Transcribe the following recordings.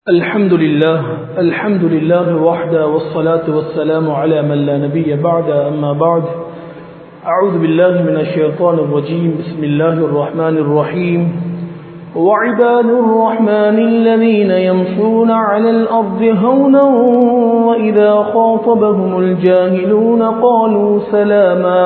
الحمد لله الحمد لله وحده والصلاة والسلام على من لا نبي بعد أما بعد أعوذ بالله من الشيطان الرجيم بسم الله الرحمن الرحيم وعباد الرحمن الذين يمشون على الأرض هونا وإذا خاطبهم الجاهلون قالوا سلاما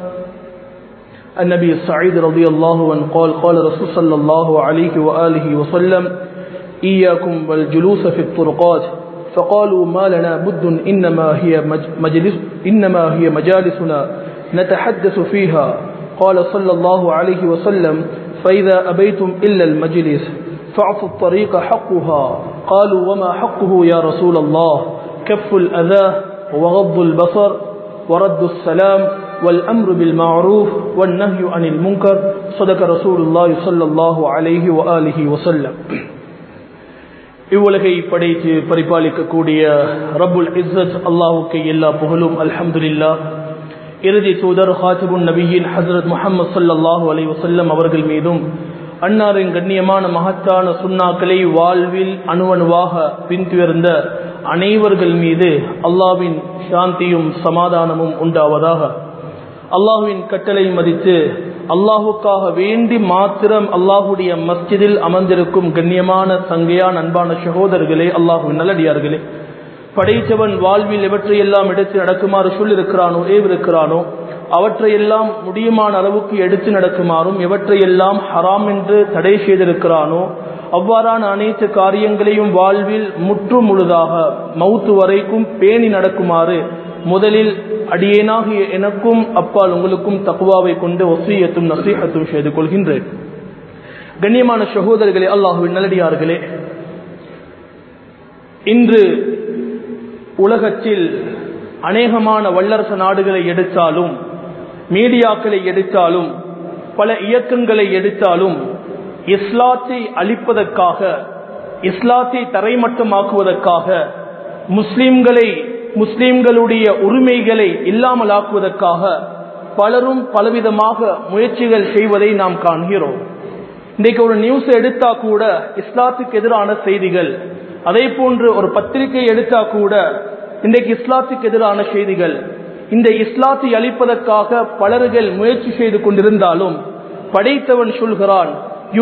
النبي السعيد رضي الله عنه قال قال رسول صلى الله عليه وآله وسلم إياكم والجلوس في الطرقات فقالوا ما لنا بد إنما هي مجلس إنما هي مجالسنا نتحدث فيها قال صلى الله عليه وسلم فإذا أبيتم إلا المجلس فاعطوا الطريق حقها قالوا وما حقه يا رسول الله كف الأذى وغض البصر ورد السلام والأمر بالمعروف والنهي عن المنكر صدق رسول الله صلى الله عليه وآله وسلم இவ்வுலகை படைத்து பரிபாலிக்கக்கூடிய ரப்புல் இஸ்ஸத் அல்லாஹுக்கு எல்லா புகழும் அல்ஹம்துலில்லா இறுதி தூதர் ஹாத்திபுன் நபியின் ஹசரத் முகமது சல்லாஹூ அலை வசல்லம் அவர்கள் மீதும் அன்னாரின் கண்ணியமான மகத்தான சுண்ணாக்களை வாழ்வில் அணுவணுவாக பின்துயர்ந்த அனைவர்கள் மீது அல்லாவின் சாந்தியும் சமாதானமும் உண்டாவதாக அல்லாஹுவின் கட்டளை மதித்து அல்லாஹுக்காக வேண்டி மாத்திரம் அல்லாஹுடைய மஸ்ஜிதில் அமர்ந்திருக்கும் கண்ணியமான சங்கையான் அன்பான சகோதரர்களே அல்லாஹுவின் நல்லடியார்களே படைத்தவன் வாழ்வில் எவற்றையெல்லாம் எடுத்து நடக்குமாறு சொல்லிருக்கிறானோ ஏவிருக்கிறானோ அவற்றையெல்லாம் முடியுமான அளவுக்கு எடுத்து நடக்குமாறும் எவற்றையெல்லாம் ஹராம் என்று தடை செய்திருக்கிறானோ அவ்வாறான அனைத்து காரியங்களையும் வாழ்வில் முற்று முழுதாக மவுத்து வரைக்கும் பேணி நடக்குமாறு முதலில் அடியேனாகிய எனக்கும் அப்பால் உங்களுக்கும் தக்குவாவை கொண்டு ஒசியத்தும் நசீகத்தும் செய்து கொள்கின்றேன் கண்ணியமான சகோதரர்களே அல்லாஹுவின் நல்லடியார்களே இன்று உலகத்தில் அநேகமான வல்லரசு நாடுகளை எடுத்தாலும் மீடியாக்களை எடுத்தாலும் பல இயக்கங்களை எடுத்தாலும் இஸ்லாத்தை அழிப்பதற்காக இஸ்லாத்தை தரைமட்டமாக்குவதற்காக முஸ்லிம்களை முஸ்லிம்களுடைய உரிமைகளை இல்லாமலாக்குவதற்காக பலரும் பலவிதமாக முயற்சிகள் செய்வதை நாம் காண்கிறோம் இன்றைக்கு ஒரு நியூஸ் எடுத்தா கூட இஸ்லாத்துக்கு எதிரான செய்திகள் அதே போன்று ஒரு பத்திரிகை எடுத்தா கூட இன்றைக்கு இஸ்லாத்துக்கு எதிரான செய்திகள் இந்த இஸ்லாத்தை அழிப்பதற்காக பலர்கள் முயற்சி செய்து கொண்டிருந்தாலும் படைத்தவன் சொல்கிறான்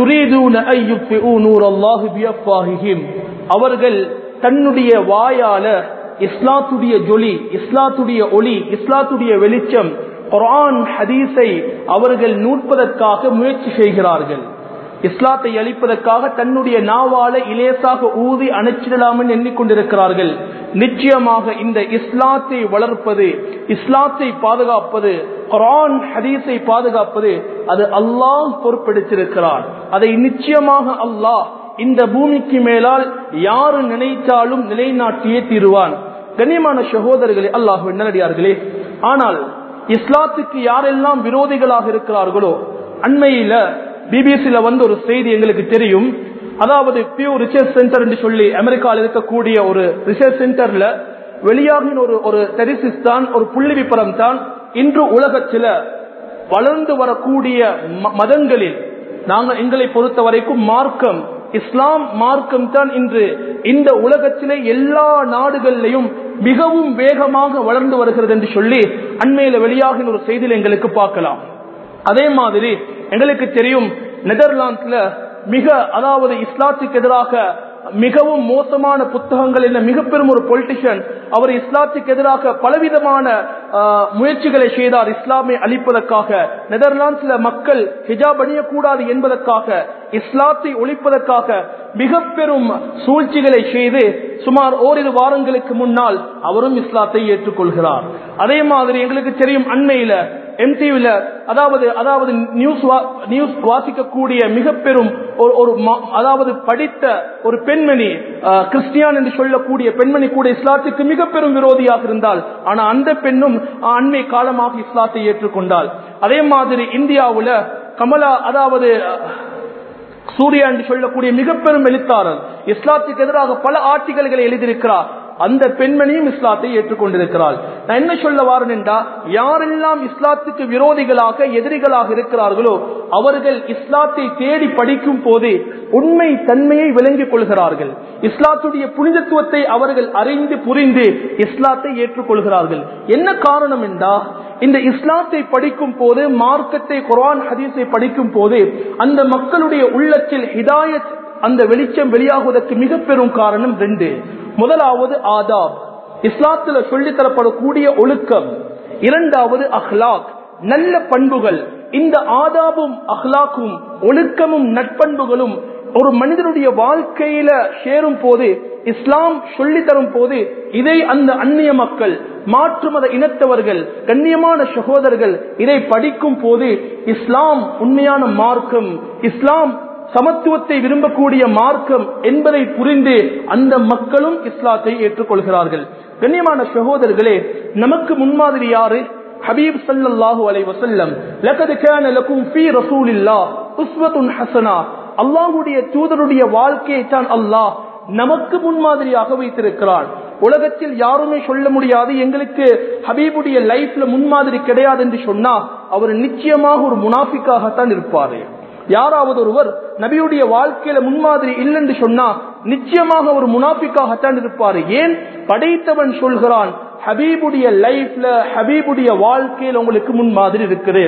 அவர்கள் தன்னுடைய வாயால இஸ்லாத்துடைய ஜொலி இஸ்லாத்துடைய ஒளி இஸ்லாத்துடைய வெளிச்சம் குரான் ஹதீஸை அவர்கள் நூற்பதற்காக முயற்சி செய்கிறார்கள் இஸ்லாத்தை அளிப்பதற்காக தன்னுடைய நாவால இலேசாக ஊதி அணைச்சிடலாம் எண்ணிக்கொண்டிருக்கிறார்கள் நிச்சயமாக இந்த இஸ்லாத்தை வளர்ப்பது இஸ்லாத்தை பாதுகாப்பது குரான் ஹதீஸை பாதுகாப்பது அது அல்லாஹ் பொறுப்பெடுத்திருக்கிறான் அதை நிச்சயமாக அல்லாஹ் இந்த பூமிக்கு மேலால் யாரு நினைத்தாலும் நிலைநாட்டியே தீருவான் கண்ணியமான சகோதரர்களே அல்லாஹ் நல்லடியார்களே ஆனால் இஸ்லாத்துக்கு யாரெல்லாம் விரோதிகளாக இருக்கிறார்களோ அண்மையில பிபிசியில வந்து ஒரு செய்தி எங்களுக்கு தெரியும் அதாவது பியூ ரிசர்ச் சென்டர் என்று சொல்லி அமெரிக்காவில் இருக்கக்கூடிய ஒரு ரிசர்ச் சென்டர்ல வெளியாகின ஒரு ஒரு தெரிசிஸ் தான் ஒரு புள்ளி விபரம் தான் இன்று உலகத்தில் வளர்ந்து வரக்கூடிய மதங்களில் நாங்கள் எங்களை பொறுத்த வரைக்கும் மார்க்கம் இஸ்லாம் மார்க்கம் தான் இன்று இந்த உலகத்திலே எல்லா நாடுகளிலையும் மிகவும் வேகமாக வளர்ந்து வருகிறது என்று சொல்லி அண்மையில வெளியாகின ஒரு செய்தியில் எங்களுக்கு பார்க்கலாம் அதே மாதிரி எங்களுக்கு தெரியும் நெதர்லாந்துல மிக அதாவது இஸ்லாத்துக்கு எதிராக மிகவும் மோசமான புத்தகங்கள் என்ன மிக பெரும் ஒரு பொலிட்டிஷியன் அவர் இஸ்லாத்துக்கு எதிராக பலவிதமான முயற்சிகளை செய்தார் இஸ்லாமை அழிப்பதற்காக நெதர்லாந்துல மக்கள் ஹிஜாப் அணியக்கூடாது என்பதற்காக இஸ்லாத்தை ஒழிப்பதற்காக மிக பெரும் சூழ்ச்சிகளை செய்து சுமார் ஓரிரு வாரங்களுக்கு முன்னால் அவரும் இஸ்லாத்தை ஏற்றுக்கொள்கிறார் அதே மாதிரி எங்களுக்கு தெரியும் அண்மையில எம்டிவில அதாவது அதாவது நியூஸ் நியூஸ் வாசிக்கக்கூடிய மிக பெரும் ஒரு அதாவது படித்த ஒரு பெண்மணி கிறிஸ்டியான் என்று சொல்லக்கூடிய பெண்மணி கூட இஸ்லாத்துக்கு மிக பெரும் விரோதியாக இருந்தால் ஆனா அந்த பெண்ணும் அண்மை காலமாக இஸ்லாத்தை ஏற்றுக்கொண்டாள் அதே மாதிரி இந்தியாவுல கமலா அதாவது சூர்யா என்று சொல்லக்கூடிய மிக பெரும் எழுத்தாளர் இஸ்லாத்துக்கு எதிராக பல ஆர்டிகல்களை எழுதியிருக்கிறார் அந்த பெண்மணியும் இஸ்லாத்தை ஏற்றுக்கொண்டிருக்கிறாள் நான் என்ன சொல்ல வாரேன் என்றா யாரெல்லாம் இஸ்லாத்துக்கு விரோதிகளாக எதிரிகளாக இருக்கிறார்களோ அவர்கள் இஸ்லாத்தை தேடி படிக்கும் போது உண்மை தன்மையை விளங்கிக் கொள்கிறார்கள் இஸ்லாத்துடைய புனிதத்துவத்தை அவர்கள் அறிந்து புரிந்து இஸ்லாத்தை ஏற்றுக்கொள்கிறார்கள் என்ன காரணம் என்றா இந்த இஸ்லாத்தை படிக்கும் போது மார்க்கத்தை குரான் ஹதீஸை படிக்கும் போது அந்த மக்களுடைய உள்ளத்தில் ஹிதாயத் அந்த வெளிச்சம் வெளியாகுவதற்கு மிக பெரும் காரணம் ரெண்டு முதலாவது ஆதாப் இஸ்லாத்துல சொல்லித் தரப்படக்கூடிய ஒழுக்கம் இரண்டாவது அஹ்லாக் நல்ல பண்புகள் இந்த ஆதாபும் அஹ்லாக்கும் ஒழுக்கமும் நட்பண்புகளும் ஒரு மனிதனுடைய வாழ்க்கையில சேரும் போது இஸ்லாம் சொல்லி தரும் போது இதை அந்த அந்நிய மக்கள் மாற்று மத இனத்தவர்கள் கண்ணியமான சகோதரர்கள் இதை படிக்கும் போது இஸ்லாம் உண்மையான மார்க்கம் இஸ்லாம் சமத்துவத்தை விரும்பக்கூடிய மார்க்கம் என்பதை புரிந்து அந்த மக்களும் இஸ்லாத்தை ஏற்றுக்கொள்கிறார்கள் கண்ணியமான சகோதரர்களே நமக்கு முன்மாதிரி யாரு ஹபீப் சல்லல்லாஹு அலைஹி வஸல்லம் லகத் கான லகும் ஃபீ ரசூலில்லாஹ் உஸ்வத்துன் ஹஸனா அல்லாஹ்வுடைய தூதருடைய வாழ்க்கையை தான் அல்லாஹ் நமக்கு முன்மாதிரியாக வைத்திருக்கிறான் உலகத்தில் யாருமே சொல்ல முடியாது எங்களுக்கு ஹபீபுடைய லைஃப்ல முன்மாதிரி கிடையாது என்று சொன்னா அவர் நிச்சயமாக ஒரு முனாஃபிக்காகத்தான் இருப்பாரு யாராவது ஒருவர் நபியுடைய வாழ்க்கையில முன்மாதிரி இல்லைன்னு சொன்னா நிச்சயமாக ஒரு முனாஃபிக்காகத்தான் இருப்பாரு ஏன் படைத்தவன் சொல்கிறான் ஹபீபுடைய லைஃப்ல ஹபீபுடைய வாழ்க்கையில் உங்களுக்கு முன்மாதிரி இருக்குது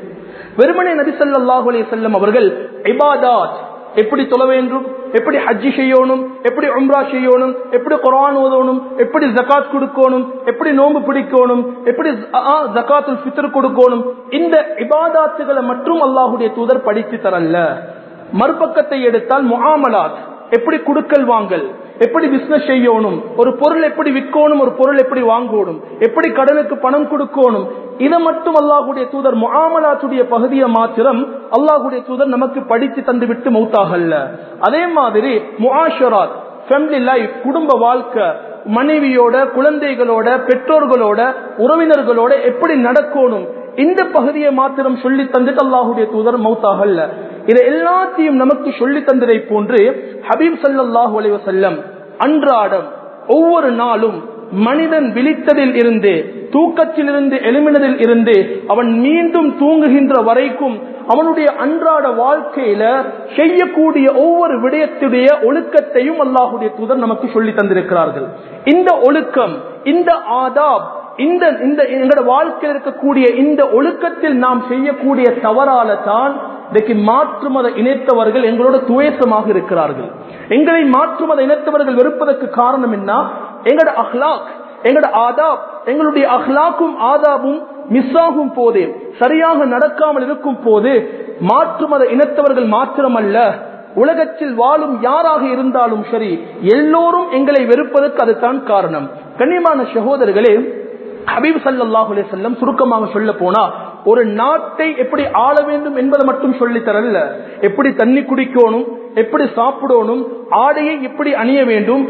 வெறுமனே நபி ஸல்லல்லாஹு அலைஹி வஸல்லம் அவர்கள் இபாதாத் எப்படி தொழ வேண்டும் எப்படி ஹஜ்ஜி செய்யணும் எப்படி உம்ரா செய்யணும் எப்படி குரான் ஓதணும் எப்படி ஜகாத் கொடுக்கணும் எப்படி நோன்பு பிடிக்கணும் எப்படி ஜகாத்துல் ஃபித்ர் கொடுக்கணும் இந்த இபாதாத்துகளை மட்டும் அல்லாஹுடைய தூதர் படித்து தரல மறுபக்கத்தை எடுத்தால் முஆமலாத் எப்படி குடுக்கல் வாங்கல் எப்படி பிசினஸ் செய்யணும் ஒரு பொருள் எப்படி விற்கணும் ஒரு பொருள் எப்படி வாங்கணும் எப்படி கடனுக்கு பணம் கொடுக்கணும் இதை மட்டும் அல்லாஹுடைய தூதர் முகாமலாத்துடைய பகுதியை மாத்திரம் அல்லாஹுடைய தூதர் நமக்கு படித்து தந்து விட்டு மௌத்தாகல்ல அதே மாதிரி முஆஷராத் ஃபேமிலி லைஃப் குடும்ப வாழ்க்கை மனைவியோட குழந்தைகளோட பெற்றோர்களோட உறவினர்களோட எப்படி நடக்கணும் இந்த பகுதியை மாத்திரம் சொல்லி தந்துட்டு அல்லாஹுடைய தூதர் மௌத்தாகல்ல இதை எல்லாத்தையும் நமக்கு சொல்லி தந்ததை போன்று ஹபீப் சல்லாஹூ அலைவ செல்லம் அன்றாடம் ஒவ்வொரு நாளும் மனிதன் விழித்ததில் இருந்து தூக்கத்தில் இருந்து எழுமினதில் இருந்து அவன் மீண்டும் தூங்குகின்ற வரைக்கும் அவனுடைய அன்றாட வாழ்க்கையில செய்யக்கூடிய ஒவ்வொரு விடயத்துடைய ஒழுக்கத்தையும் அல்லாஹுடைய தூதர் நமக்கு சொல்லி தந்திருக்கிறார்கள் இந்த ஒழுக்கம் இந்த ஆதாப் இந்த இந்த எங்களோட வாழ்க்கையில் இருக்கக்கூடிய இந்த ஒழுக்கத்தில் நாம் செய்யக்கூடிய தவறால தான் இன்றைக்கு மாற்று மத இணைத்தவர்கள் எங்களோட துவேசமாக இருக்கிறார்கள் எங்களை மாற்று மத இணைத்தவர்கள் வெறுப்பதற்கு காரணம் என்ன எங்களோட அஹ்லாக் எங்களோட ஆதாப் எங்களுடைய அஹ்லாக்கும் ஆதாபும் மிஸ் ஆகும் போது சரியாக நடக்காமல் இருக்கும் போது மாற்று மத இனத்தவர்கள் மாத்திரமல்ல உலகத்தில் வாழும் யாராக இருந்தாலும் சரி எல்லோரும் எங்களை வெறுப்பதற்கு அதுதான் காரணம் கண்ணியமான சகோதரர்களே ஹபீப் சல்லாஹுலே செல்லம் சுருக்கமாக சொல்ல போனா ஒரு நாட்டை எப்படி ஆள வேண்டும் என்பதை மட்டும் சொல்லி தரல எப்படி தண்ணி குடிக்கணும் எப்படி சாப்பிடணும் ஆடையை எப்படி அணிய வேண்டும்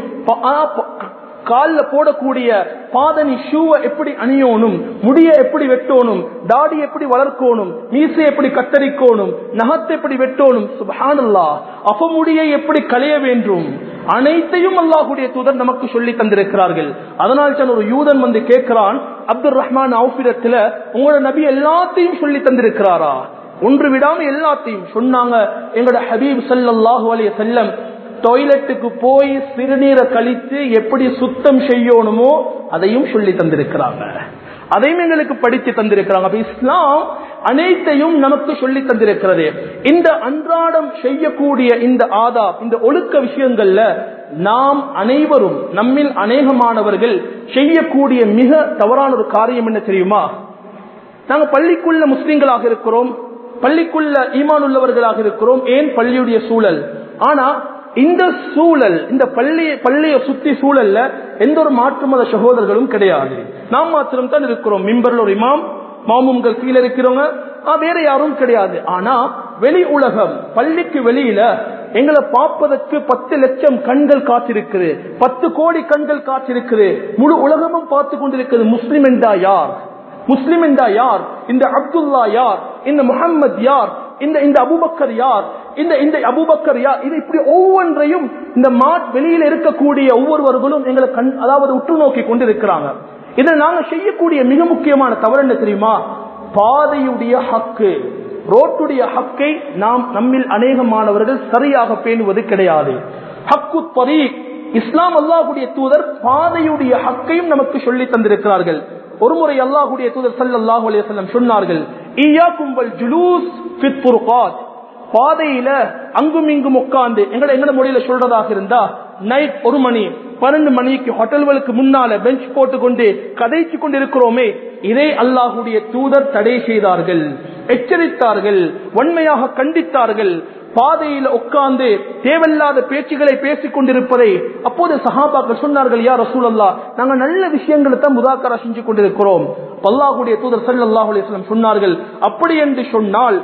காலில் போடக்கூடிய பாதனி ஷூவை எப்படி அணியணும் முடிய எப்படி வெட்டணும் தாடி எப்படி வளர்க்கணும் மீசை எப்படி கத்தரிக்கணும் நகத்தை எப்படி வெட்டணும் சுபஹானல்லா அபமுடியை எப்படி களைய வேண்டும் அனைத்தையும் அல்லாஹுடைய தூதர் நமக்கு சொல்லி தந்திருக்கிறார்கள் அதனால் தான் ஒரு யூதன் வந்து கேட்கிறான் அப்துல் ரஹ்மான் அவுபிரத்துல உங்களோட நபி எல்லாத்தையும் சொல்லி தந்திருக்கிறாரா ஒன்று விடாம எல்லாத்தையும் சொன்னாங்க எங்களோட ஹபீப் சல்லாஹூ அலைய செல்லம் டாய்லெட்டுக்கு போய் சிறுநீரை கழித்து எப்படி சுத்தம் செய்யணுமோ அதையும் சொல்லி தந்திருக்கிறாங்க அதையும் எங்களுக்கு படித்து தந்திருக்கிறாங்க அப்ப இஸ்லாம் அனைத்தையும் நமக்கு சொல்லி தந்திருக்கிறது இந்த அன்றாடம் செய்யக்கூடிய இந்த ஆதா இந்த ஒழுக்க விஷயங்கள்ல நாம் அனைவரும் நம்மில் அநேகமானவர்கள் செய்யக்கூடிய மிக தவறான ஒரு காரியம் என்ன தெரியுமா நாங்க பள்ளிக்குள்ள முஸ்லிம்களாக இருக்கிறோம் பள்ளிக்குள்ள ஈமான் உள்ளவர்களாக இருக்கிறோம் ஏன் பள்ளியுடைய சூழல் ஆனா இந்த சூழல் இந்த பள்ளி பள்ளியை சுத்தி சூழல்ல எந்த ஒரு மாற்று மத சகோதரர்களும் கிடையாது நாம் மாத்திரம் தான் இருக்கிறோம் மிம்பர்ல ஒரு இமாம் மாமும்கள் கீழே இருக்கிறவங்க வேற யாரும் கிடையாது ஆனா வெளி உலகம் பள்ளிக்கு வெளியில எங்களை பார்ப்பதற்கு பத்து லட்சம் கண்கள் காத்திருக்குது பத்து கோடி கண்கள் காத்திருக்குது முழு உலகமும் பார்த்து கொண்டிருக்கிறது முஸ்லிம் என்றா யார் முஸ்லிம் என்றா யார் இந்த அப்துல்லா யார் இந்த முகம்மது யார் இந்த இந்த அபுபக்கர் யார் இந்த இந்த அபூபக்கர் யார் இது இப்படி ஒவ்வொன்றையும் இந்த மாட் வெளியில இருக்கக்கூடிய ஒவ்வொருவர்களும் எங்களை கண் அதாவது உற்று நோக்கி கொண்டிருக்கிறாங்க இதை நாங்க செய்யக்கூடிய மிக முக்கியமான தவறு என்ன தெரியுமா பாதையுடைய ஹக்கு ரோட்டுடைய ஹக்கை நாம் நம்மில் அநேகமானவர்கள் சரியாக பேணுவது கிடையாது ஹக்கு பரீக் இஸ்லாம் அல்லாஹுடைய தூதர் பாதையுடைய ஹக்கையும் நமக்கு சொல்லி தந்திருக்கிறார்கள் ஒருமுறை அல்லாஹுடைய தூதர் சல்லாஹூ அலையம் சொன்னார்கள் ஈயா கும்பல் ஜுலூஸ் ஃபித் புர்காத் பாதையில அங்கும் இங்கும் உட்கார்ந்து எங்கட எங்கட மொழியில சொல்றதாக இருந்தா நைட் ஒரு மணி பன்னெண்டு மணிக்கு ஹோட்டல்களுக்கு முன்னால பெஞ்ச் போட்டு கொண்டு கதைச்சு கொண்டு இருக்கிறோமே இதை அல்லாஹுடைய தூதர் தடை செய்தார்கள் எச்சரித்தார்கள் வன்மையாக கண்டித்தார்கள் பாதையில உட்கார்ந்து தேவையில்லாத பேச்சுகளை பேசிக் கொண்டிருப்பதை அப்போது சஹாபாக்கள் சொன்னார்கள் யார் ரசூல் அல்லா நாங்க நல்ல விஷயங்களை தான் முதாக்கரா செஞ்சு கொண்டிருக்கிறோம் அல்லாஹுடைய தூதர் சல்லாஹ் அலிஸ்லாம் சொன்னார்கள் அப்படி என்று சொன்னால்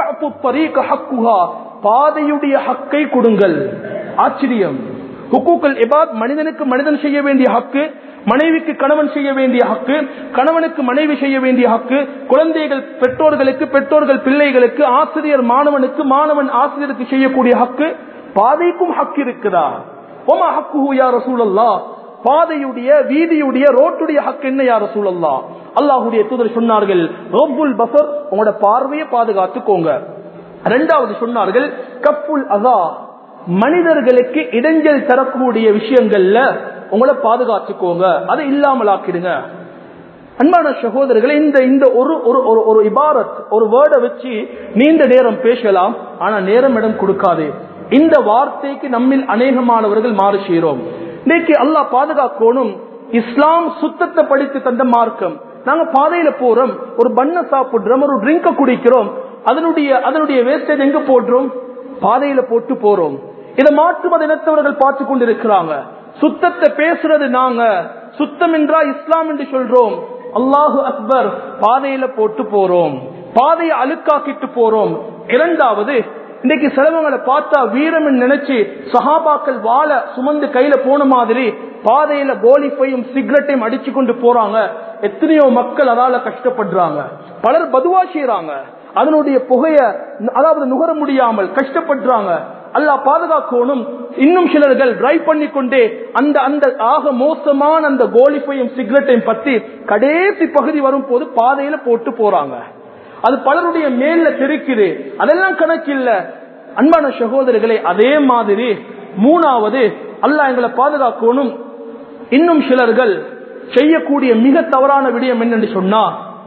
பாதையுடைய ஹக்கை கொடுங்கள் ஆச்சரியம் ஹுக்கூக்கல் இபாத் மனிதனுக்கு மனிதன் செய்ய வேண்டிய ஹக்கு மனைவிக்கு கணவன் செய்ய வேண்டிய ஹக்கு கணவனுக்கு மனைவி செய்ய வேண்டிய ஹக்கு குழந்தைகள் பெற்றோர்களுக்கு பெற்றோர்கள் பிள்ளைகளுக்கு ஆசிரியர் மாணவனுக்கு மாணவன் ஆசிரியருக்கு செய்யக்கூடிய ஹக்கு பாதைக்கும் ஹக்கு இருக்குதா ஒமா ஹக்கு யார் சூழல்லா பாதையுடைய வீதியுடைய ரோட்டுடைய ஹக்கு என்ன யார் சூழல்லா அல்லாஹுடைய தூதர் சொன்னார்கள் ரோபுல் பசர் உங்களோட பார்வையை பாதுகாத்துக்கோங்க இரண்டாவது சொன்னார்கள் கப்புல் அதா மனிதர்களுக்கு இடைஞ்சல் தரக்கூடிய விஷயங்கள்ல உங்களை பாதுகாத்துக்கோங்க அதை இல்லாமல் ஆக்கிடுங்க அன்பான சகோதரர்களை இந்த இந்த ஒரு ஒரு ஒரு ஒரு இபாரத் ஒரு வேர்டை வச்சு நீண்ட நேரம் பேசலாம் ஆனா நேரம் இடம் கொடுக்காது இந்த வார்த்தைக்கு நம்மில் அநேகமானவர்கள் மாறு செய்கிறோம் இன்னைக்கு அல்லாஹ் பாதுகாக்கணும் இஸ்லாம் சுத்தத்தை படித்து தந்த மார்க்கம் நாங்க பாதையில போறோம் ஒரு பண்ண சாப்பிடுறோம் ஒரு ட்ரிங்க குடிக்கிறோம் அதனுடைய அதனுடைய வேஸ்டேஜ் எங்க போடுறோம் பாதையில போட்டு போறோம் இதை மாற்று மத இனத்தவர்கள் பார்த்து கொண்டிருக்கிறாங்க சுத்தத்தை பேசுறது நாங்க சுத்தம் என்றா இஸ்லாம் என்று சொல்றோம் அல்லாஹு அக்பர் பாதையில போட்டு போறோம் பாதையை அழுக்காக்கிட்டு போறோம் இரண்டாவது இன்னைக்கு சிலவங்களை பார்த்தா வீரம் நினைச்சு சஹாபாக்கள் வாழ சுமந்து கையில போன மாதிரி பாதையில கோலிப்பையும் சிகரெட்டையும் அடிச்சு கொண்டு போறாங்க எத்தனையோ மக்கள் அதால கஷ்டப்படுறாங்க பலர் பதுவா செய்யறாங்க அதனுடைய புகைய அதாவது நுகர முடியாமல் கஷ்டப்படுறாங்க அல்லாஹ் பாதுகாக்கணும் இன்னும் சிலர்கள் டிரைவ் பண்ணி கொண்டே அந்த அந்த ஆக மோசமான அந்த கோலிப்பையும் சிகரெட்டையும் பத்தி கடைசி பகுதி வரும் போது பாதையில போட்டு போறாங்க அது பலருடைய மேல தெரிக்குது அதெல்லாம் கணக்கு இல்ல அன்பான சகோதரர்களே அதே மாதிரி மூணாவது அல்லாஹ் எங்களை பாதுகாக்கணும் இன்னும் சிலர்கள் செய்யக்கூடிய மிக தவறான விடயம் என்னன்னு சொன்னா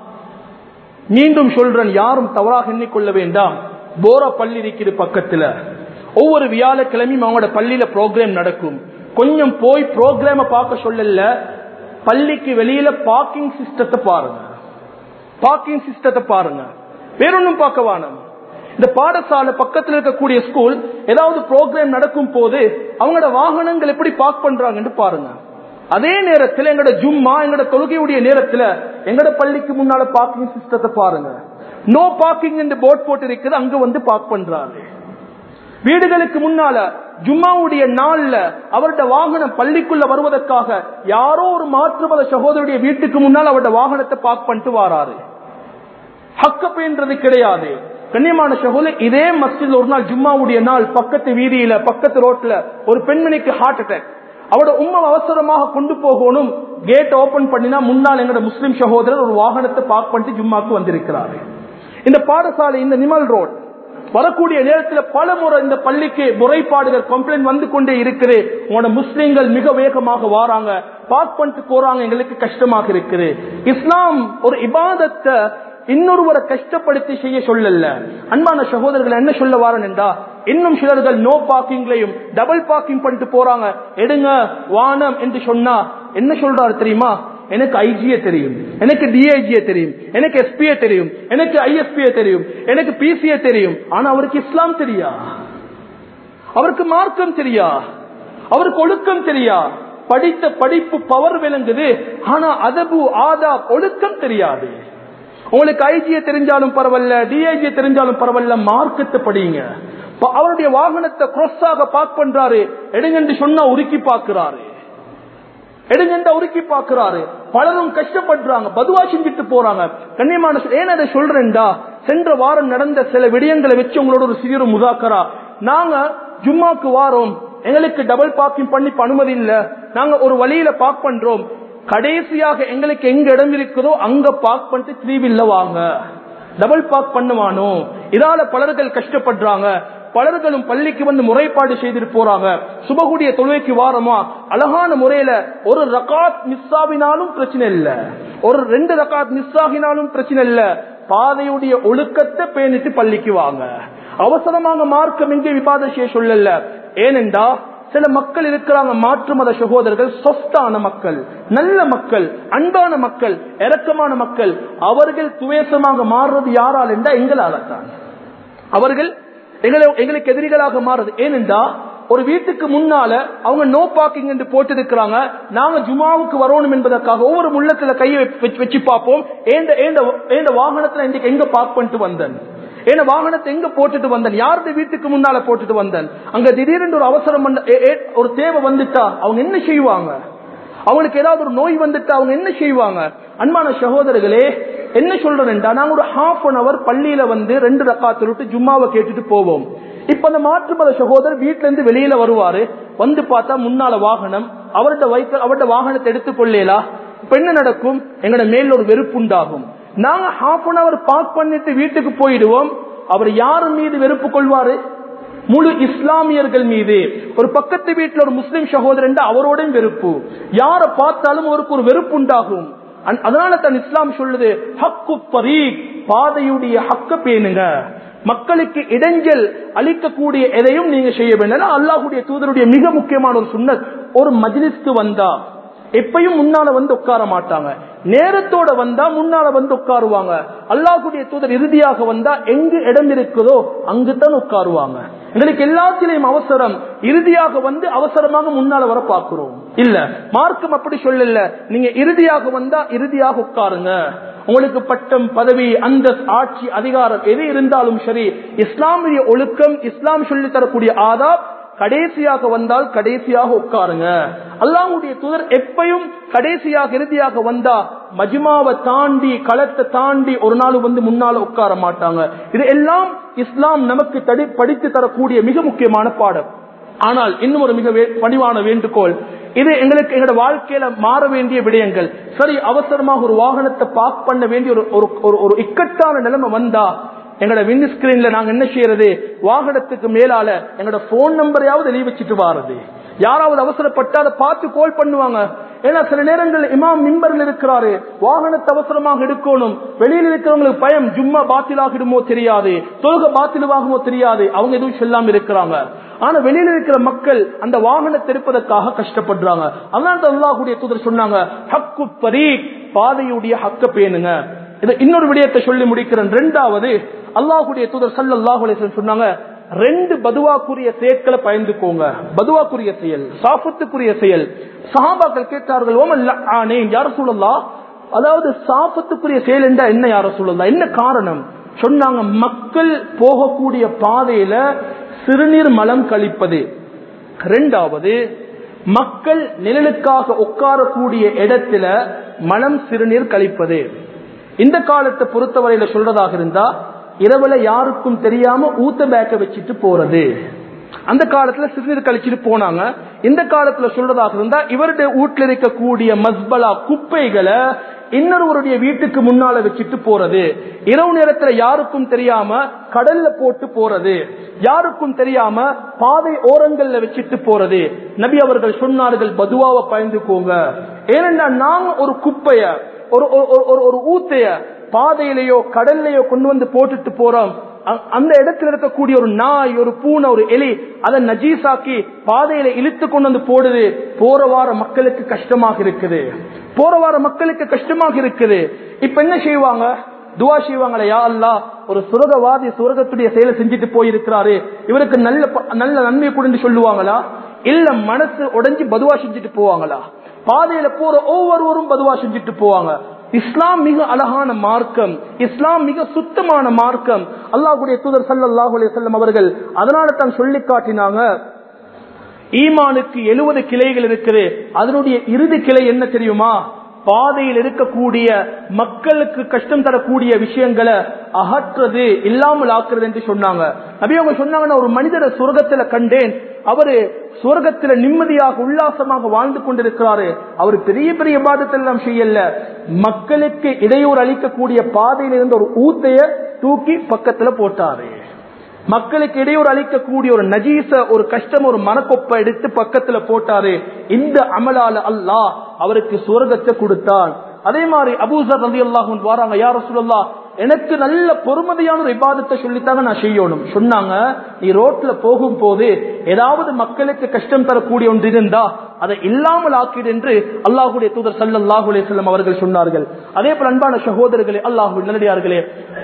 மீண்டும் சொல்றேன் யாரும் தவறாக எண்ணிக்கொள்ள வேண்டாம் போரா பள்ளி இருக்கிற பக்கத்துல ஒவ்வொரு வியாழக்கிழமையும் அவங்களோட பள்ளியில ப்ரோக்ராம் நடக்கும் கொஞ்சம் போய் ப்ரோக்ராம பார்க்க சொல்லல பள்ளிக்கு வெளியில பார்க்கிங் சிஸ்டத்தை பாருங்க பார்க்கிங் சிஸ்டத்தை பாருங்க வேறொன்னும் பார்க்க வேணும் இந்த பாடசாலை பக்கத்தில் இருக்கக்கூடிய ஸ்கூல் ஏதாவது ப்ரோக்ராம் நடக்கும் போது அவங்களோட வாகனங்கள் எப்படி பார்க் பண்றாங்கன்னு பாருங்க அதே நேரத்தில் எங்கட ஜும்மா எங்கட தொழுகையுடைய நேரத்தில் எங்கட பள்ளிக்கு முன்னால பார்க்கிங் சிஸ்டத்தை பாருங்க நோ பார்க்கிங் என்று போர்ட் போட்டு இருக்குது அங்க வந்து பார்க் பண்றாங்க வீடுகளுக்கு முன்னால ஜும்மாவுடைய நாள்ல அவருடைய வாகனம் பள்ளிக்குள்ள வருவதற்காக யாரோ ஒரு மாற்றுமத சகோதரருடைய வீட்டுக்கு முன்னால் அவருடைய வாகனத்தை பார்க் பண்ணிட்டு வாராரு ஹக்கப்புன்றது கிடையாது கண்ணியமான சகோதரர் இதே மஸ்ஜித் ஒரு நாள் ஜும்மாவுடைய நாள் பக்கத்து வீதியில பக்கத்து ரோட்ல ஒரு பெண்மணிக்கு ஹார்ட் அட்டாக் அவட உண்மை அவசரமாக கொண்டு போகணும் கேட் ஓபன் பண்ணினா முன்னால் எங்கட முஸ்லிம் சகோதரர் ஒரு வாகனத்தை பார்க் பண்ணிட்டு ஜும்மாக்கு வந்திருக்கிறாரு இந்த பாடசாலை இந்த நிமல் ரோட் வரக்கூடிய நேரத்தில் பல முறை இந்த பள்ளிக்கு முறைப்பாடுகள் கம்ப்ளைண்ட் வந்து கொண்டே இருக்குது உங்களோட முஸ்லீம்கள் மிக வேகமாக வாராங்க பார்க் பண்ணிட்டு போறாங்க எங்களுக்கு கஷ்டமாக இருக்குது இஸ்லாம் ஒரு இபாதத்தை இன்னொருவரை கஷ்டப்படுத்தி செய்ய சொல்லல அன்பான சகோதரர்கள் என்ன சொல்ல வாரன் என்றா இன்னும் சிலர்கள் நோ பார்க்கிங்லையும் டபுள் பார்க்கிங் பண்ணிட்டு போறாங்க எடுங்க வானம் என்று சொன்னா என்ன சொல்றாரு தெரியுமா எனக்கு ஐஜிய தெரியும் எனக்கு டிஐஜிய தெரியும் எனக்கு எஸ்பிய தெரியும் எனக்கு ஐஎஸ்பிய தெரியும் எனக்கு பிசிய தெரியும் ஆனா அவருக்கு இஸ்லாம் தெரியா அவருக்கு மார்க்கம் தெரியா அவருக்கு ஒழுக்கம் தெரியா படித்த படிப்பு பவர் விளங்குது ஆனா அதபு ஆதா ஒழுக்கம் தெரியாது உங்களுக்கு ஐஜிய தெரிஞ்சாலும் பரவாயில்ல டிஐஜிய தெரிஞ்சாலும் பரவாயில்ல மார்க்கத்தை படிங்க அவருடைய வாகனத்தை கிராஸாக பார்க் பண்றாரு எடுங்கன்னு சொன்னா உருக்கி பார்க்கிறாரு எடுங்கண்ட உருக்கி பார்க்கிறாரு பலரும் கஷ்டப்படுறாங்க பதுவா செஞ்சுட்டு போறாங்க கண்ணியமான ஏன் அதை சொல்றேன்டா சென்ற வாரம் நடந்த சில விடயங்களை வச்சு உங்களோட ஒரு சிறிய ஒரு முதாக்கரா நாங்க ஜும்மாக்கு வாரோம் எங்களுக்கு டபுள் பார்க்கிங் பண்ணி இப்ப அனுமதி இல்ல நாங்க ஒரு வழியில பார்க் பண்றோம் கடைசியாக எங்களுக்கு எங்க இடம் இருக்குதோ அங்க பார்க் பண்ணிட்டு த்ரீவில்ல வாங்க டபுள் பார்க் பண்ணுவானோ இதால பலர்கள் கஷ்டப்படுறாங்க பலர்களும் பள்ளிக்கு வந்து முறைப்பாடு செய்துட்டு போறாங்க சுபகுடைய தொழுகைக்கு வாரமா அழகான முறையில ஒரு ரகாத் மிஸ் ஆகினாலும் பிரச்சனை இல்ல ஒரு ரெண்டு ரகாத் மிஸ் ஆகினாலும் பிரச்சனை இல்ல பாதையுடைய ஒழுக்கத்தை பேணிட்டு பள்ளிக்கு வாங்க அவசரமாக மார்க்கம் எங்கே விவாதம் செய்ய சொல்லல ஏனென்றா சில மக்கள் இருக்கிறாங்க மாற்று மத சகோதரர்கள் சொஸ்தான மக்கள் நல்ல மக்கள் அன்பான மக்கள் இரக்கமான மக்கள் அவர்கள் துவேசமாக மாறுறது யாரால் என்றா எங்களால தான் அவர்கள் எங்களை எங்களுக்கு எதிரிகளாக மாறுது ஏனென்றா ஒரு வீட்டுக்கு முன்னால அவங்க நோ பார்க்கிங் என்று போட்டு இருக்கிறாங்க நாங்க ஜுமாவுக்கு வரணும் என்பதற்காக ஒவ்வொரு முள்ளத்துல கையை வச்சு- வச்சு பார்ப்போம் ஏண்ட ஏண்ட ஏண்ட வாகனத்துல இன்னைக்கு எங்க பார்க் பண்ணிட்டு வந்தேன் ஏன்னா வாகனத்தை எங்க போட்டுட்டு வந்தேன் யாருடைய வீட்டுக்கு முன்னால போட்டுட்டு வந்தேன் அங்க திடீரென்று ஒரு அவசரம் வந்த- ஏ- ஏ- ஒரு தேவை வந்துட்டா அவங்க என்ன செய்வாங்க அவங்களுக்கு ஏதாவது ஒரு நோய் வந்துட்டு அவங்க என்ன செய்வாங்க அன்பான சகோதரர்களே என்ன சொல்றேன்டா நாங்க ஒரு ஹாஃப் அன் அவர் பள்ளியில வந்து ரெண்டு ரக்காத்து விட்டு ஜும்மாவை கேட்டுட்டு போவோம் இப்ப அந்த மாற்று மத சகோதரர் வீட்டுல இருந்து வெளியில வருவாரு வந்து பார்த்தா முன்னால வாகனம் அவருடைய வைக்க அவருடைய வாகனத்தை எடுத்துக்கொள்ளேலா இப்ப என்ன நடக்கும் எங்கட மேல ஒரு வெறுப்பு உண்டாகும் நாங்க ஹாஃப் அன் அவர் பார்க் பண்ணிட்டு வீட்டுக்கு போயிடுவோம் அவர் யாரு மீது வெறுப்பு கொள்வாரு முழு இஸ்லாமியர்கள் மீது ஒரு பக்கத்து வீட்டுல ஒரு முஸ்லிம் சகோதரன் அவரோட வெறுப்பு யாரை பார்த்தாலும் அவருக்கு ஒரு வெறுப்பு உண்டாகும் அன்- அதனால தன் இஸ்லாம் சொல்லுது ஹக்கு பரீக் பாதையுடைய ஹக்க பேணுங்க மக்களுக்கு இடைஞ்சல் அளிக்கக்கூடிய எதையும் நீங்க செய்ய வேண்டாம் அல்லாஹுடைய தூதருடைய மிக முக்கியமான ஒரு சுன்னத் ஒரு மஜ்லிஸ்க்கு வந்தா எப்பயும் முன்னால வந்து உட்கார மாட்டாங்க நேரத்தோட வந்தா முன்னால வந்து உட்காருவாங்க அல்லாஹ்வுடைய தூதர் இறுதியாக வந்தா எங்கு இடம் இருக்குதோ அங்குதான் உட்காருவாங்க எங்களுக்கு எல்லாத்திலையும் அவசரம் இறுதியாக வந்து அவசரமாக முன்னால வர பார்க்கிறோம் இல்ல மார்க்கம் அப்படி சொல்லல நீங்க இறுதியாக வந்தா இறுதியாக உட்காருங்க உங்களுக்கு பட்டம் பதவி அந்த ஆட்சி அதிகாரம் எது இருந்தாலும் சரி இஸ்லாமிய ஒழுக்கம் இஸ்லாம் சொல்லி தரக்கூடிய ஆதாப் கடைசியாக வந்தால் கடைசியாக உட்காருங்க அல்லாஹ்வுடைய தூதர் எப்பயும் கடைசியாக இறுதியாக வந்தா மஜ்மாவை தாண்டி களத்தை தாண்டி ஒரு நாள் வந்து முன்னால உட்கார மாட்டாங்க இது எல்லாம் இஸ்லாம் நமக்கு தடி படித்து தரக்கூடிய மிக முக்கியமான பாடம் ஆனால் இன்னும் ஒரு மிக வே- பணிவான வேண்டுகோள் இது எங்களுக்கு எங்களோட வாழ்க்கையில மாற வேண்டிய விடயங்கள் சரி அவசரமாக ஒரு வாகனத்தை பார்க் பண்ண வேண்டிய ஒரு ஒரு- ஒரு- ஒரு இக்கட்டான நிலைமை வந்தா எங்களோட விண்ட் ஸ்கிரீன்ல நாங்க என்ன செய்யறது வாகனத்துக்கு மேலால எங்களோட போன் நம்பரையாவது எழுதி வச்சுட்டு வாரது யாராவது அவசரப்பட்டு அதை பார்த்து கால் பண்ணுவாங்க ஏன்னா சில நேரங்கள் இமாம் மிம்பரில் இருக்கிறாரு வாகனத்தை அவசரமாக எடுக்கணும் வெளியில் இருக்கிறவங்களுக்கு பயம் ஜும்மா பாத்திலாகிடுமோ தெரியாது தொழுக பாத்திலுவாகுமோ தெரியாது அவங்க எதுவும் சொல்லாம இருக்கிறாங்க ஆனா வெளியில இருக்கிற மக்கள் அந்த வாகனத்தை எடுப்பதற்காக கஷ்டப்படுறாங்க அதனால அல்லாஹுடைய தூதர் சொன்னாங்க ஹக்கு பரீக் பாதையுடைய ஹக்க பேணுங்க இது இன்னொரு விடயத்தை சொல்லி முடிக்கிறேன் ரெண்டாவது அல்லாஹுடைய தூதர் சல்லல்லாஹு அலைஹி வஸல்லம் சொன்னாங்க ரெண்டு பதுவாக்குரிய செயற்களை பயந்துக்கோங்க பதுவாக்குரிய செயல் சாஃபத்துக்குரிய செயல் சஹாபாக்கள் கேட்டார்கள் ஓமன் ஆனே யார சொல்லலாம் அதாவது சாஃபத்துக்குரிய செயல் என்றா என்ன யார சொல்லலாம் என்ன காரணம் சொன்னாங்க மக்கள் போகக்கூடிய பாதையில சிறுநீர் மலம் கழிப்பது ரெண்டாவது மக்கள் நிழலுக்காக உட்காரக்கூடிய இடத்துல மலம் சிறுநீர் கழிப்பது இந்த காலத்தை பொறுத்தவரையில சொல்றதாக இருந்தா இரவுல யாருக்கும் தெரியாம ஊத்த பேக்க வச்சுட்டு போறது அந்த காலத்துல சிறுநீர் கழிச்சிட்டு போனாங்க இந்த காலத்துல சொல்றதாக இருந்தா இவருடைய வீட்டுல இருக்கக்கூடிய மஸ்பலா குப்பைகளை இன்னொருவருடைய வீட்டுக்கு முன்னால வச்சுட்டு போறது இரவு நேரத்துல யாருக்கும் தெரியாம கடல்ல போட்டு போறது யாருக்கும் தெரியாம பாதை ஓரங்கள்ல வச்சுட்டு போறது நபி அவர்கள் சொன்னார்கள் பதுவாவை பயந்துக்கோங்க ஏனென்றா நாங்க ஒரு குப்பைய ஒரு ஒரு- ஒரு ஒரு ஊத்தைய பாதையிலேயோ கடல்லையோ கொண்டு வந்து போட்டுட்டு போறோம் அ- அந்த இடத்துல இருக்கக்கூடிய ஒரு நாய் ஒரு பூனை ஒரு எலி அதை நஜீசாக்கி பாதையில இழுத்து கொண்டு வந்து போடுது போற வார மக்களுக்கு கஷ்டமாக இருக்குது போற வார மக்களுக்கு கஷ்டமாக இருக்குது இப்ப என்ன செய்வாங்க துவா செய்வாங்களே யா அல்லா ஒரு சுரகவாதி சுரகத்துடைய செயலை செஞ்சுட்டு போயிருக்கிறாரு இவருக்கு நல்ல ப- நல்ல நன்மை கொடுன்னு சொல்லுவாங்களா இல்ல மனசு உடைஞ்சு பதுவா செஞ்சுட்டு போவாங்களா பாதையில போற ஒவ்வொருவரும் பதுவா செஞ்சுட்டு போவாங்க இஸ்லாம் மிக அழகான மார்க்கம் இஸ்லாம் மிக சுத்தமான மார்க்கம் அல்லாஹ்வுடைய தூதர் ஸல்லல்லாஹு அலைஹி வஸல்லம் அவர்கள் அதனால தான் சொல்லி காட்டினாங்க ஈமானுக்கு எழுபது கிளைகள் இருக்குது அதனுடைய இறுதி கிளை என்ன தெரியுமா பாதையில் இருக்கக்கூடிய மக்களுக்கு கஷ்டம் தரக்கூடிய விஷயங்களை அகற்றுறது இல்லாமல் ஆக்குறது என்று சொன்னாங்க நபி அவங்க சொன்னாங்கன்னா ஒரு மனிதரை சுரகத்துல கண்டேன் அவரு சுவர்க்கத்துல நிம்மதியாக உல்லாசமாக வாழ்ந்து கொண்டிருக்கிறாரு அவர் பெரிய பெரிய பாதத்தை எல்லாம் செய்யல மக்களுக்கு இடையூறு அளிக்கக்கூடிய பாதையில் இருந்த ஒரு ஊத்தைய தூக்கி பக்கத்துல போட்டாரு மக்களுக்கு இடையூறு அளிக்கக்கூடிய ஒரு நஜீச ஒரு கஷ்டம் ஒரு மனக்கொப்பை எடுத்து பக்கத்துல போட்டாரு இந்த அமலால அல்லாஹ் அவருக்கு சுவர்க்கத்தை கொடுத்தான் அதே மாதிரி அபூசர் ரதி அல்லாஹும் வாராங்க யார சொல்லலாம் எனக்கு நல்ல பொறுமதியான ஒரு இபாதத்தை சொல்லித்தாங்க நான் செய்யணும் சொன்னாங்க நீ ரோட்ல போகும் போது ஏதாவது மக்களுக்கு கஷ்டம் தரக்கூடிய ஒன்று இருந்தா அதை இல்லாமல் ஆக்கிடு என்று அல்லாஹுடைய தூதர் சல்லாஹூ அலிஸ்லாம் அவர்கள் சொன்னார்கள் அதே போல அன்பான சகோதரர்களே அல்லாஹு நல்லடியார்களே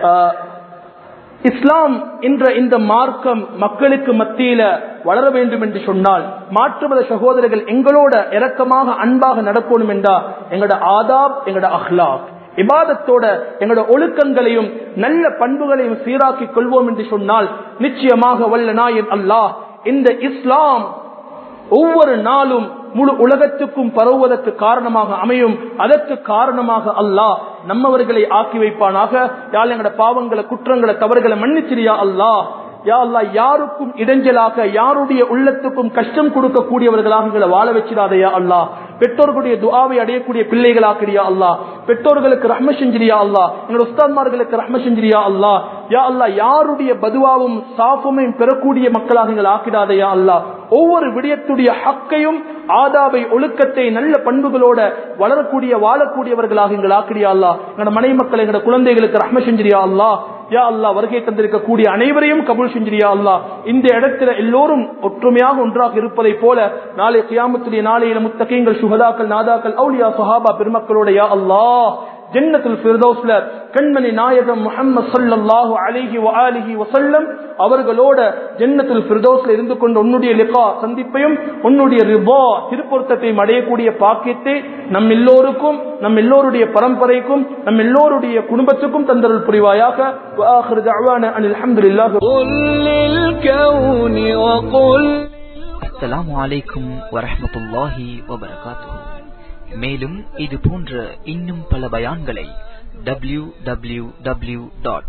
இஸ்லாம் என்ற இந்த மார்க்கம் மக்களுக்கு மத்தியில வளர வேண்டும் என்று சொன்னால் மாற்றுமத சகோதரர்கள் எங்களோட இரக்கமாக அன்பாக நடக்கணும் என்றா எங்களோட ஆதாப் எங்களோட அஹ்லாக் இபாதத்தோட எங்களோட ஒழுக்கங்களையும் நல்ல பண்புகளையும் சீராக்கிக் கொள்வோம் என்று சொன்னால் நிச்சயமாக வல்ல நாயன் அல்லாஹ் இந்த இஸ்லாம் ஒவ்வொரு நாளும் முழு உலகத்துக்கும் பரவுவதற்கு காரணமாக அமையும் அதற்கு காரணமாக அல்லாஹ் நம்மவர்களை ஆக்கி வைப்பானாக யாழ் எங்கட பாவங்களை குற்றங்களை தவறுகளை மன்னிச்சிரியா அல்லாஹ் யா அல்லா யாருக்கும் இடைஞ்சலாக யாருடைய உள்ளத்துக்கும் கஷ்டம் கொடுக்கக்கூடியவர்களாக எங்களை வாழ வச்சிடாதையா அல்லா பெற்றோர்களுடைய துஆவை அடையக்கூடிய பிள்ளைகளாக்கிறியா அல்லா பெற்றோர்களுக்கு ரஹ்ம செஞ்சிரியா அல்லா எங்களோட உஸ்தான்மார்களுக்கு ரஹ்ம செஞ்சிரியா அல்லா யா அல்லா யாருடைய பதுவாவும் சாஃபமையும் பெறக்கூடிய மக்களாக எங்களை ஆக்கிடாதையா அல்லா ஒவ்வொரு விடயத்துடைய ஹக்கையும் ஆதாபை ஒழுக்கத்தை நல்ல பண்புகளோட வளரக்கூடிய வாழக்கூடியவர்களாக எங்கள் ஆக்கிரியா அல்லா எங்களோட மனை மக்கள் எங்களோட குழந்தைகளுக்கு ரஹ்ம செஞ்சிரியா அல்லா யா அல்லா வருகை தந்திருக்கக்கூடிய அனைவரையும் கபூல் செஞ்சிரியா அல்லா இந்த இடத்துல எல்லோரும் ஒற்றுமையாக ஒன்றாக இருப்பதை போல நாளை கியாமத்துடைய நாளையில முத்தகைங்கள் சுகதாக்கள் நாதாக்கள் அவுலியா சஹாபா பெருமக்களோட யா அல்லாஹ் ஜன்னத்துல் ஃபிர்தௌஸ்ல கண்மணி நாயகம் முஹம்மது ஸல்லல்லாஹு அலைஹி வஆலிஹி வஸல்லம் அவர்களோட ஜன்னத்துல் ஃபிர்தௌஸ்ல இருந்து கொண்டு உன்னுடைய லிகா சந்திப்பையும் உன்னுடைய ரிபா திருப்பொருத்தத்தையும் அடையக்கூடிய பாக்கியத்தை நம் எல்லோருக்கும் நம் எல்லோருடைய பரம்பரைக்கும் நம் எல்லோருடைய குடும்பத்துக்கும் தந்தருள் புரிவாயாக وآخر دعوانا أن الحمد لله قل للكون وقل அஸ்ஸலாமு அலைக்கும் வரஹ்மத்துல்லாஹி வபரகாத்துஹு மேலும் இது போன்ற இன்னும் பல பயான்களை W W W dot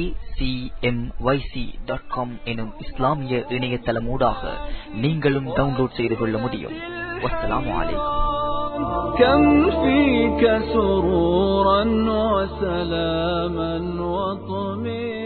dot com எனும் இஸ்லாமிய இணையதளமூடாக நீங்களும் டவுன்லோட் செய்து கொள்ள முடியும் வஸ்ஸலாமு அலைக்கும் كم فيك سرورا وسلاما وطمئنا